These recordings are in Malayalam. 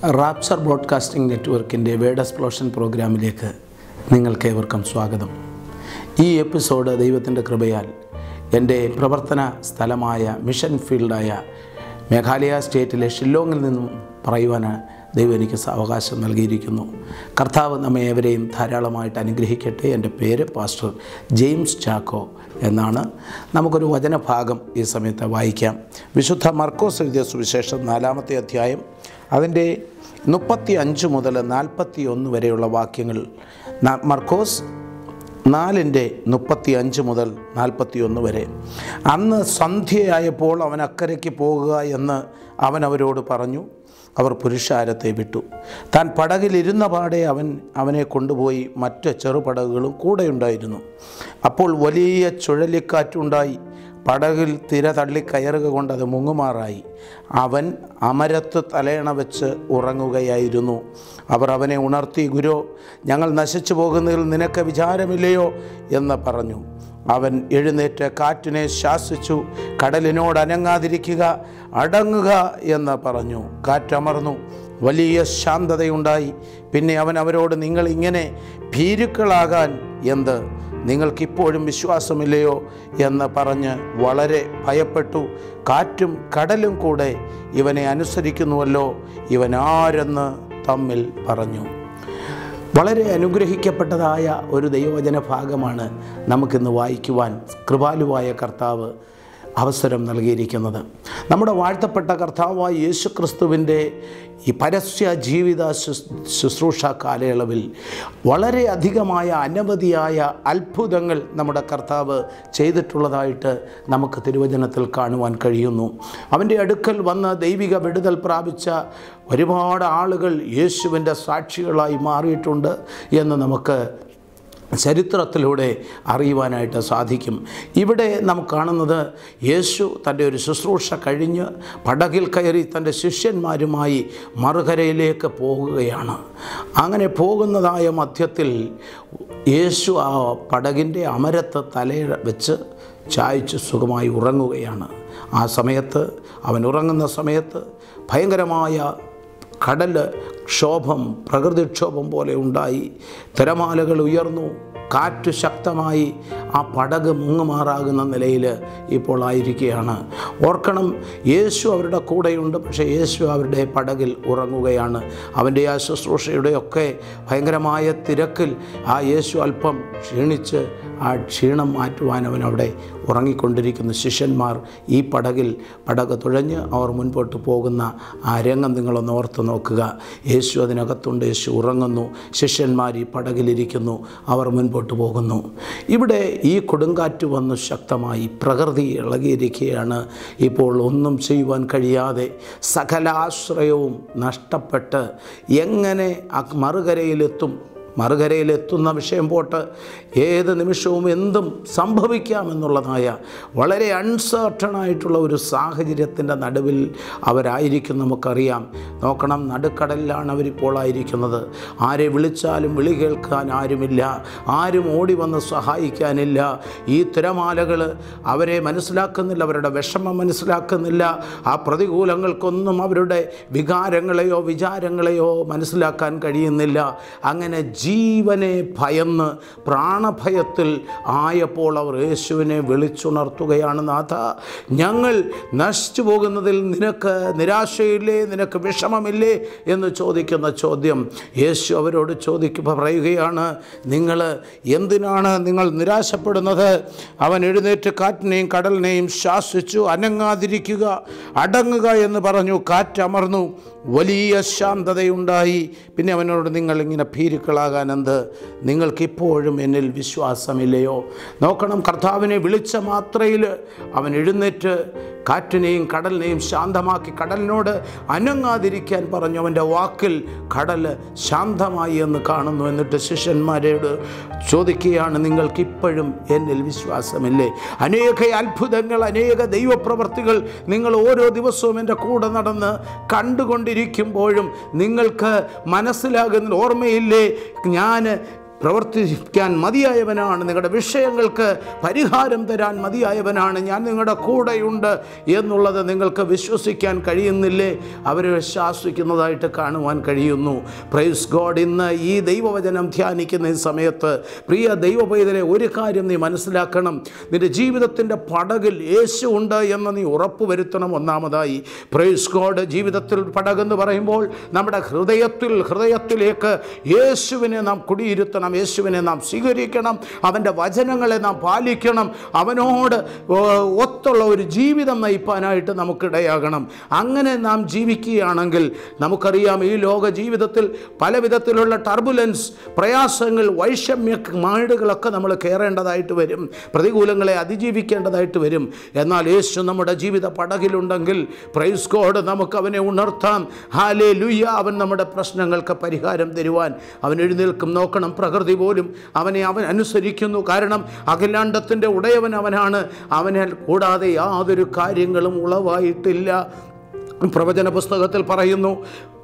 റാപ്ചർ ബ്രോഡ്കാസ്റ്റിംഗ് നെറ്റ്വർക്കിൻ്റെ വേഡ് എക്സ്പ്ലോഷൻ പ്രോഗ്രാമിലേക്ക് നിങ്ങൾക്കേവർക്കും സ്വാഗതം ഈ എപ്പിസോഡ് ദൈവത്തിൻ്റെ കൃപയാൽ എൻ്റെ പ്രവർത്തന സ്ഥലമായ മിഷൻ ഫീൽഡായ മേഘാലയ സ്റ്റേറ്റിലെ ഷില്ലോങ്ങിൽ നിന്നും പറയുവാൻ ദൈവം എനിക്ക് അവകാശം നൽകിയിരിക്കുന്നു കർത്താവ് നമ്മെ ഏവരെയും ധാരാളമായിട്ട് അനുഗ്രഹിക്കട്ടെ എൻ്റെ പേര് പാസ്റ്റർ ജെയിംസ് ചാക്കോ എന്നാണ് നമുക്കൊരു വചനഭാഗം ഈ സമയത്ത് വായിക്കാം വിശുദ്ധ മർക്കോസ് എഴുതിയ സുവിശേഷം നാലാമത്തെ അധ്യായം അതിൻ്റെ മുപ്പത്തി അഞ്ച് മുതൽ നാൽപ്പത്തി ഒന്ന് വരെയുള്ള വാക്യങ്ങൾ ന- മർക്കോസ് നാലിൻ്റെ മുപ്പത്തി അഞ്ച് മുതൽ നാൽപ്പത്തി ഒന്ന് വരെ അന്ന് സന്ധ്യയായപ്പോൾ അവൻ അക്കരയ്ക്ക് പോകുക എന്ന് അവൻ അവരോട് പറഞ്ഞു അവർ പുരുഷാരത്തെ വിട്ടു താൻ പടകിലിരുന്ന പാടെ അവൻ അവനെ കൊണ്ടുപോയി മറ്റ് ചെറുപടകുകളും കൂടെയുണ്ടായിരുന്നു അപ്പോൾ വലിയ ചുഴലിക്കാറ്റുണ്ടായി പടകിൽ തിര തള്ളി കയറുക കൊണ്ട് അത് മുങ്ങുമാറായി അവൻ അമരത്ത് തലയണ വെച്ച് ഉറങ്ങുകയായിരുന്നു അവർ അവനെ ഉണർത്തി ഗുരു ഞങ്ങൾ നശിച്ചു പോകുന്നതിൽ നിനക്ക് വിചാരമില്ലയോ എന്ന് പറഞ്ഞു അവൻ എഴുന്നേറ്റ് കാറ്റിനെ ശാസിച്ചു കടലിനോട് അനങ്ങാതിരിക്കുക അടങ്ങുക എന്ന് പറഞ്ഞു കാറ്റമർന്നു വലിയ ശാന്തതയുണ്ടായി പിന്നെ അവൻ അവരോട് നിങ്ങൾ ഇങ്ങനെ ഭീരുക്കളാകാൻ എന്ത് നിങ്ങൾക്കിപ്പോഴും വിശ്വാസമില്ലയോ എന്ന് പറഞ്ഞ് വളരെ ഭയപ്പെട്ടു കാറ്റും കടലും കൂടെ ഇവനെ അനുസരിക്കുന്നുവല്ലോ ഇവൻ ആരെന്ന് തമ്മിൽ പറഞ്ഞു വളരെ അനുഗ്രഹിക്കപ്പെട്ടതായ ഒരു ദൈവവചന ഭാഗമാണ് നമുക്കിന്ന് വായിക്കുവാൻ കൃപാലുവായ കർത്താവ് അവസരം നൽകിയിരിക്കുന്നത് നമ്മുടെ വാഴ്ത്തപ്പെട്ട കർത്താവായ യേശു ക്രിസ്തുവിൻ്റെ ഈ പരസ്യ ജീവിത ശുസ്- ശുശ്രൂഷ കാലയളവിൽ വളരെ അധികമായ അനവധിയായ അത്ഭുതങ്ങൾ നമ്മുടെ കർത്താവ് ചെയ്തിട്ടുള്ളതായിട്ട് നമുക്ക് തിരുവചനത്തിൽ കാണുവാൻ കഴിയുന്നു അവൻ്റെ അടുക്കൽ വന്ന് ദൈവിക വിടുതൽ പ്രാപിച്ച ഒരുപാട് ആളുകൾ യേശുവിൻ്റെ സാക്ഷികളായി മാറിയിട്ടുണ്ട് എന്ന് നമുക്ക് ചരിത്രത്തിലൂടെ അറിയുവാനായിട്ട് സാധിക്കും ഇവിടെ നമുക്ക് കാണുന്നത് യേശു തൻ്റെ ഒരു ശുശ്രൂഷ കഴിഞ്ഞ് പടകിൽ കയറി തൻ്റെ ശിഷ്യന്മാരുമായി മറുകരയിലേക്ക് പോകുകയാണ് അങ്ങനെ പോകുന്നതായ മധ്യത്തിൽ യേശു ആ പടകിൻ്റെ അമരത്ത് തലയിൽ വെച്ച് ചായച്ച് സുഖമായി ഉറങ്ങുകയാണ് ആ സമയത്ത് അവൻ ഉറങ്ങുന്ന സമയത്ത് ഭയങ്കരമായ കടൽ ക്ഷോഭം പ്രകൃതിക്ഷോഭം പോലെ ഉണ്ടായി തിരമാലകൾ ഉയർന്നു കാറ്റ് ശക്തമായി ആ പടക് മുങ്ങുമാറാകുന്ന നിലയിൽ ഇപ്പോൾ ആയിരിക്കുകയാണ് ഓർക്കണം യേശു അവരുടെ കൂടെയുണ്ട് പക്ഷേ യേശു അവരുടെ പടകിൽ ഉറങ്ങുകയാണ് അവൻ്റെ ആ ശുശ്രൂഷയുടെയൊക്കെ ഭയങ്കരമായ തിരക്കിൽ ആ യേശു അല്പം ക്ഷീണിച്ച് ആ ക്ഷീണം മാറ്റുവാൻ അവൻ അവിടെ ഉറങ്ങിക്കൊണ്ടിരിക്കുന്ന ശിഷ്യന്മാർ ഈ പടകിൽ പടക് തുഴഞ്ഞ് അവർ മുൻപോട്ട് പോകുന്ന ആ രംഗം നിങ്ങളൊന്ന് ഓർത്ത് നോക്കുക യേശു അതിനകത്തുണ്ട് യേശു ഉറങ്ങുന്നു ശിഷ്യന്മാർ ഈ പടകിലിരിക്കുന്നു അവർ മുൻപോട്ട് പോകുന്നു ഇവിടെ ഈ കൊടുങ്കാറ്റ് വന്ന് ശക്തമായി പ്രകൃതി ഇളകിയിരിക്കുകയാണ് ഇപ്പോൾ ഒന്നും ചെയ്യുവാൻ കഴിയാതെ സകലാശ്രയവും നഷ്ടപ്പെട്ട് എങ്ങനെ ആ മറുകരയിലെത്തും മറുകരയിലെത്തുന്ന വിഷയം പോട്ട് ഏത് നിമിഷവും എന്തും സംഭവിക്കാമെന്നുള്ളതായ വളരെ അൺസർട്ടൺ ആയിട്ടുള്ള ഒരു സാഹചര്യത്തിൻ്റെ നടുവിൽ അവരായിരിക്കും നമുക്കറിയാം നോക്കണം നടുക്കടലിലാണ് അവരിപ്പോൾ ആയിരിക്കുന്നത് ആരെ വിളിച്ചാലും വിളി കേൾക്കാൻ ആരുമില്ല ആരും ഓടി വന്ന് സഹായിക്കാനില്ല ഈ തിരമാലകൾ അവരെ മനസ്സിലാക്കുന്നില്ല അവരുടെ വിഷമം മനസ്സിലാക്കുന്നില്ല ആ പ്രതികൂലങ്ങൾക്കൊന്നും അവരുടെ വികാരങ്ങളെയോ വിചാരങ്ങളെയോ മനസ്സിലാക്കാൻ കഴിയുന്നില്ല അങ്ങനെ ജീവനെ ഭയന്ന് പ്രാണഭയത്തിൽ ആയപ്പോൾ അവർ യേശുവിനെ വിളിച്ചുണർത്തുകയാണ് നാഥ ഞങ്ങൾ നശിച്ചു പോകുന്നതിൽ നിനക്ക് നിരാശയില്ലേ നിനക്ക് വിഷമമില്ലേ എന്ന് ചോദിക്കുന്ന ചോദ്യം യേശു അവരോട് ചോദിക്കുമ്പോൾ പറയുകയാണ് നിങ്ങൾ എന്തിനാണ് നിങ്ങൾ നിരാശപ്പെടുന്നത് അവൻ എഴുന്നേറ്റ് കാറ്റിനെയും കടലിനെയും ശാസിച്ചു അനങ്ങാതിരിക്കുക അടങ്ങുക എന്ന് പറഞ്ഞു കാറ്റമർന്നു വലിയ ശാന്തതയുണ്ടായി പിന്നെ അവനോട് നിങ്ങൾ ഇങ്ങനെ ഭീരുക്കളാകാൻ എന്ത് നിങ്ങൾക്കിപ്പോഴും എന്നിൽ വിശ്വാസമില്ലയോ നോക്കണം കർത്താവിനെ വിളിച്ച മാത്രയിൽ അവൻ എഴുന്നേറ്റ് കാറ്റിനെയും കടലിനെയും ശാന്തമാക്കി കടലിനോട് അനങ്ങാതിരിക്കാൻ പറഞ്ഞു അവൻ്റെ വാക്കിൽ കടൽ ശാന്തമായി എന്ന് കാണുന്നു എന്നിട്ട് ശിഷ്യന്മാരോട് ചോദിക്കുകയാണ് നിങ്ങൾക്കിപ്പോഴും എന്നിൽ വിശ്വാസമില്ലേ അനേക അത്ഭുതങ്ങൾ അനേക ദൈവപ്രവർത്തികൾ നിങ്ങൾ ഓരോ ദിവസവും എൻ്റെ കൂടെ നടന്ന് കണ്ടുകൊണ്ടിരിക്കുമ്പോഴും നിങ്ങൾക്ക് മനസ്സിലാകുന്ന ഓർമ്മയില്ലേ ഞാൻ പ്രവർത്തിക്കാൻ മതിയായവനാണ് നിങ്ങളുടെ വിഷയങ്ങൾക്ക് പരിഹാരം തരാൻ മതിയായവനാണ് ഞാൻ നിങ്ങളുടെ കൂടെയുണ്ട് എന്നുള്ളത് നിങ്ങൾക്ക് വിശ്വസിക്കാൻ കഴിയുന്നില്ലേ അവർ ശാസിക്കുന്നതായിട്ട് കാണുവാൻ കഴിയുന്നു പ്രൈസ് ഗോഡ് ഇന്ന് ഈ ദൈവവചനം ധ്യാനിക്കുന്ന ഈ സമയത്ത് പ്രിയ ദൈവപൈതലെ ഒരു കാര്യം നീ മനസ്സിലാക്കണം നിന്റെ ജീവിതത്തിൻ്റെ പടകിൽ യേശു ഉണ്ട് എന്ന് നീ ഉറപ്പുവരുത്തണം ഒന്നാമതായി പ്രൈസ് ഗോഡ് ജീവിതത്തിൽ പടകെന്ന് പറയുമ്പോൾ നമ്മുടെ ഹൃദയത്തിൽ ഹൃദയത്തിലേക്ക് യേശുവിനെ നാം കുടിയിരുത്തണം യേശുവിനെ നാം സ്വീകരിക്കണം അവൻ്റെ വചനങ്ങളെ നാം പാലിക്കണം അവനോട് ഓ, ഒത്തുള്ള ഒരു ജീവിതം നയിപ്പാനായിട്ട് നമുക്കിടയാകണം അങ്ങനെ നാം ജീവിക്കുകയാണെങ്കിൽ നമുക്കറിയാം ഈ ലോക ജീവിതത്തിൽ പല വിധത്തിലുള്ള ടർബുലൻസ് പ്രയാസങ്ങൾ വൈഷമ്യ മാടുകളൊക്കെ നമ്മൾ കയറേണ്ടതായിട്ട് വരും പ്രതികൂലങ്ങളെ അതിജീവിക്കേണ്ടതായിട്ട് വരും എന്നാൽ യേശു നമ്മുടെ ജീവിത പടകിലുണ്ടെങ്കിൽ പ്രൈസ് കോഡ് നമുക്ക് അവനെ ഉണർത്താം ഹാലേ ലുയ്യ അവൻ നമ്മുടെ പ്രശ്നങ്ങൾക്ക് പരിഹാരം തരുവാൻ അവൻ എഴുന്നേൽക്കും നോക്കണം പ്രകൃതി പോലും അവനെ അവൻ അനുസരിക്കുന്നു കാരണം അഖിലാണ്ടത്തിൻ്റെ ഉടയവൻ അവനാണ് അവനെ കൂടാതെ യാതൊരു കാര്യങ്ങളും ഉളവായിട്ടില്ല പ്രവചന പുസ്തകത്തിൽ പറയുന്നു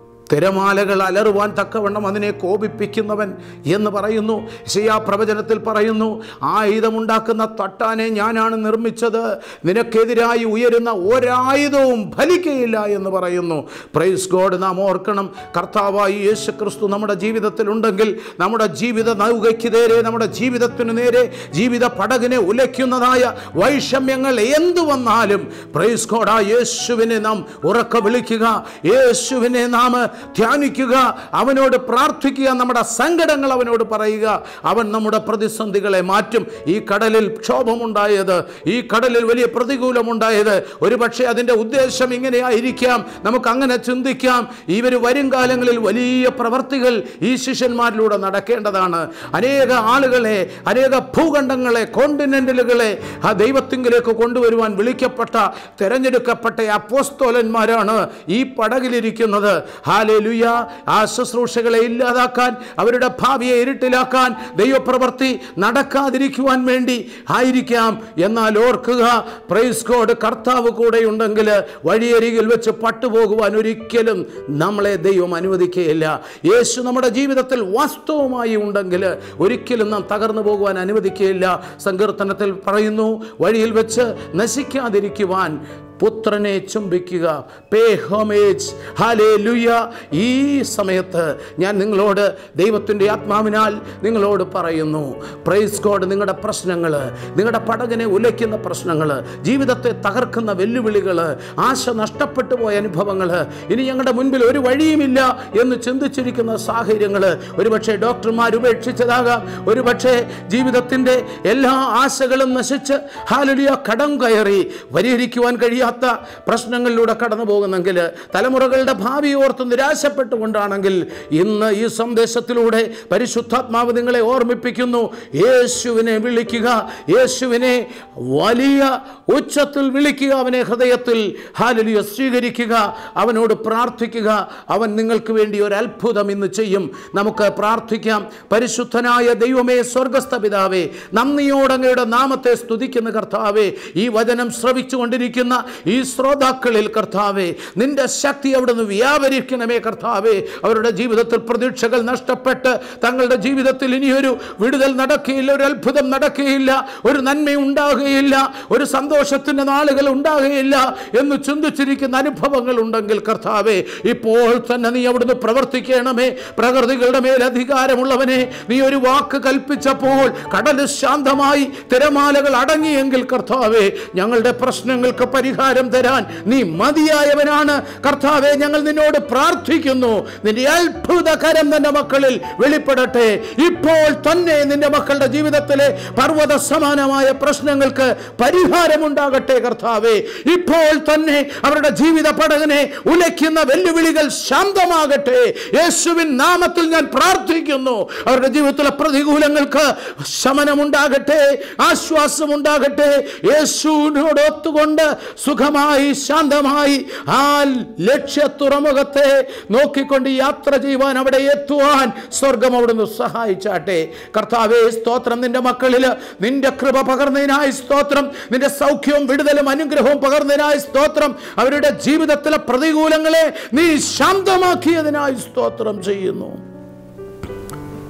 തിരമാലകൾ അലറുവാൻ തക്കവണ്ണം അതിനെ കോപിപ്പിക്കുന്നവൻ എന്ന് പറയുന്നു ശിയാ പ്രവചനത്തിൽ പറയുന്നു ആയുധമുണ്ടാക്കുന്ന തട്ടാനെ ഞാനാണ് നിർമ്മിച്ചത് നിനക്കെതിരായി ഉയരുന്ന ഒരായുധവും ഫലിക്കയില്ല എന്ന് പറയുന്നു പ്രൈസ് ഗോഡ് നാം ഓർക്കണം കർത്താവായി യേശു ക്രിസ്തു നമ്മുടെ ജീവിതത്തിലുണ്ടെങ്കിൽ നമ്മുടെ ജീവിത നൗകയ്ക്ക് നേരെ നമ്മുടെ ജീവിതത്തിന് നേരെ ജീവിത പടകിനെ ഉലയ്ക്കുന്നതായ വൈഷമ്യങ്ങൾ എന്തു വന്നാലും പ്രൈസ് ഗോഡ് ആ യേശുവിനെ നാം ഉറക്ക വിളിക്കുക യേശുവിനെ നാം ധ്യാനിക്കുക അവനോട് പ്രാർത്ഥിക്കുക നമ്മുടെ സങ്കടങ്ങൾ അവനോട് പറയുക അവൻ നമ്മുടെ പ്രതിസന്ധികളെ മാറ്റും ഈ കടലിൽ ക്ഷോഭമുണ്ടായത് ഈ കടലിൽ വലിയ പ്രതികൂലമുണ്ടായത് ഒരുപക്ഷെ അതിൻ്റെ ഉദ്ദേശം ഇങ്ങനെയായിരിക്കാം നമുക്ക് അങ്ങനെ ചിന്തിക്കാം ഇവർ വരും കാലങ്ങളിൽ വലിയ പ്രവർത്തികൾ ഈ ശിഷ്യന്മാരിലൂടെ നടക്കേണ്ടതാണ് അനേക ആളുകളെ അനേക ഭൂഖണ്ഡങ്ങളെ കോണ്ടിനെന്റലുകളെ ആ ദൈവത്തിങ്കിലേക്ക് കൊണ്ടുവരുവാൻ വിളിക്കപ്പെട്ട തിരഞ്ഞെടുക്കപ്പെട്ട അപ്പോസ്തോലന്മാരാണ് ഈ പടകിലിരിക്കുന്നത് ഹാലേ ലുയ ആ ശുശ്രൂഷകളെ ഇല്ലാതാക്കാൻ അവരുടെ ഭാവിയെ ഇരുട്ടിലാക്കാൻ ദൈവപ്രവൃത്തി നടക്കാതിരിക്കുവാൻ വേണ്ടി ആയിരിക്കാം എന്നാൽ ഓർക്കുക പ്രൈസ് കോഡ് കർത്താവ് കൂടെയുണ്ടെങ്കിൽ വഴിയരികിൽ വെച്ച് പട്ടുപോകുവാൻ ഒരിക്കലും നമ്മളെ ദൈവം അനുവദിക്കുകയില്ല യേശു നമ്മുടെ ജീവിതത്തിൽ വാസ്തവമായി ഉണ്ടെങ്കിൽ ഒരിക്കലും നാം തകർന്നു പോകുവാൻ അനുവദിക്കുകയില്ല സങ്കീർത്തനത്തിൽ പറയുന്നു വഴിയിൽ വെച്ച് നശിക്കാതിരിക്കുവാൻ പുത്രനെ ചുംബിക്കുക പേ ഹോമേജ് ഹാലേ ലുയ ഈ സമയത്ത് ഞാൻ നിങ്ങളോട് ദൈവത്തിൻ്റെ ആത്മാവിനാൽ നിങ്ങളോട് പറയുന്നു പ്രൈസ് കോഡ് നിങ്ങളുടെ പ്രശ്നങ്ങൾ നിങ്ങളുടെ പടകിനെ ഉലയ്ക്കുന്ന പ്രശ്നങ്ങൾ ജീവിതത്തെ തകർക്കുന്ന വെല്ലുവിളികൾ ആശ നഷ്ടപ്പെട്ടു പോയ അനുഭവങ്ങൾ ഇനി ഞങ്ങളുടെ മുൻപിൽ ഒരു വഴിയുമില്ല എന്ന് ചിന്തിച്ചിരിക്കുന്ന സാഹചര്യങ്ങൾ ഒരുപക്ഷെ ഡോക്ടർമാർ ഉപേക്ഷിച്ചതാകാം ഒരുപക്ഷെ ജീവിതത്തിൻ്റെ എല്ലാ ആശകളും നശിച്ച് ഹാലലിയ കടം കയറി പരിഹരിക്കുവാൻ കഴിയാത്ത പ്രശ്നങ്ങളിലൂടെ കടന്നു പോകുന്നെങ്കിൽ തലമുറകളുടെ ഭാവി ഓർത്ത് നിരാശപ്പെട്ടുകൊണ്ടാണെങ്കിൽ ഇന്ന് ഈ സന്ദേശത്തിലൂടെ പരിശുദ്ധാത്മാവ് നിങ്ങളെ ഓർമ്മിപ്പിക്കുന്നു യേശുവിനെ വിളിക്കുക യേശുവിനെ വലിയ ഉച്ചത്തിൽ വിളിക്കുക അവനെ ഹൃദയത്തിൽ ഹാലലിയ സ്വീകരിക്കുക അവനോട് പ്രാർത്ഥിക്കുക അവൻ നിങ്ങൾക്ക് വേണ്ടി ഒരു അത്ഭുതം ഇന്ന് ചെയ്യും നമുക്ക് പ്രാർത്ഥിക്കാം പരിശുദ്ധനായ ദൈവമേ സ്വർഗസ്ഥ പിതാവേ നന്ദിയോടങ്ങയുടെ നാമത്തെ സ്തുതിക്കുന്ന കർത്താവേ ഈ വചനം ശ്രവിച്ചുകൊണ്ടിരിക്കുന്ന ഈ ശ്രോതാക്കളിൽ കർത്താവേ നിന്റെ ശക്തി അവിടുന്ന് വ്യാപരിക്കണമേ കർത്താവേ അവരുടെ ജീവിതത്തിൽ പ്രതീക്ഷകൾ നഷ്ടപ്പെട്ട് തങ്ങളുടെ ജീവിതത്തിൽ ഇനിയൊരു വിടുതൽ നടക്കുകയില്ല ഒരു അത്ഭുതം നടക്കുകയില്ല ഒരു നന്മ ഉണ്ടാകുകയില്ല ഒരു സന്തോഷത്തിൻ്റെ നാളുകൾ ഉണ്ടാകുകയില്ല എന്ന് ചിന്തിച്ചിരിക്കുന്ന അനുഭവങ്ങൾ ഉണ്ടെങ്കിൽ കർത്താവേ ഇപ്പോൾ തന്നെ നീ അവിടുന്ന് പ്രവർത്തിക്കണമേ പ്രകൃതികളുടെ മേൽ അധികാരമുള്ളവനെ നീ ഒരു വാക്ക് കൽപ്പിച്ചപ്പോൾ കടൽ ശാന്തമായി തിരമാലകൾ അടങ്ങിയെങ്കിൽ കർത്താവേ ഞങ്ങളുടെ പ്രശ്നങ്ങൾക്ക് പരിഹാരം തരാൻ നീ മതിയായവനാണ് കർത്താവെ ഞങ്ങൾ നിന്നോട് പ്രാർത്ഥിക്കുന്നു നിന്റെ അത്ഭുതകരം നിന്റെ മക്കളിൽ വെളിപ്പെടട്ടെ ഇപ്പോൾ തന്നെ നിന്റെ മക്കളുടെ ജീവിതത്തിലെ പർവ്വത സമാനമായ പ്രശ്നങ്ങൾക്ക് പരിഹാരമുണ്ടാകട്ടെ കർത്താവെ ഇപ്പോൾ തന്നെ അവരുടെ ജീവിത പടകനെ ഉലയ്ക്കുന്ന വെല്ലുവിളികൾ ശാന്തമാകട്ടെ യേശുവിൻ നാമത്തിൽ ഞാൻ പ്രാർത്ഥിക്കുന്നു അവരുടെ ജീവിതത്തിലെ പ്രതികൂലങ്ങൾക്ക് ശമനമുണ്ടാകട്ടെ ആശ്വാസമുണ്ടാകട്ടെ യേശുവിനോട് ഒത്തുകൊണ്ട് സുഖമായി ശാന്തമായി ആ ലക്ഷ്യ തുറമുഖത്തെ നോക്കിക്കൊണ്ട് യാത്ര ചെയ്യുവാൻ അവിടെ എത്തുവാൻ സ്വർഗം അവിടുന്ന് സഹായിച്ചാട്ടെ കർത്താവേ സ്തോത്രം നിന്റെ മക്കളിൽ നിന്റെ കൃപ പകർന്നതിനായി സ്തോത്രം നിന്റെ സൗഖ്യവും വിടുതലും അനുഗ്രഹവും പകർന്നതിനായി സ്തോത്രം അവരുടെ ജീവിതത്തിലെ പ്രതികൂലങ്ങളെ നീ ശാന്തമാക്കിയതിനായി സ്തോത്രം ചെയ്യുന്നു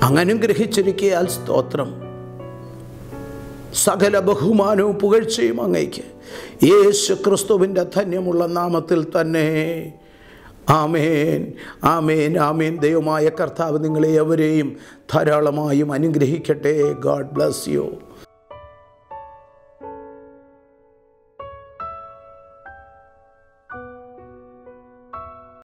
അങ്ങ് അനുഗ്രഹിച്ചിരിക്കയാൽ സ്തോത്രം സകല ബഹുമാനവും പുകഴ്ചയും അങ്ങയ്ക്ക് യേശു ക്രിസ്തുവിൻ്റെ ധന്യമുള്ള നാമത്തിൽ തന്നെ ആമേൻ ആമേൻ ആമേൻ ദൈവമായ കർത്താവ് നിങ്ങളെ എവരെയും ധാരാളമായും അനുഗ്രഹിക്കട്ടെ ഗാഡ് ബ്ലസ് യു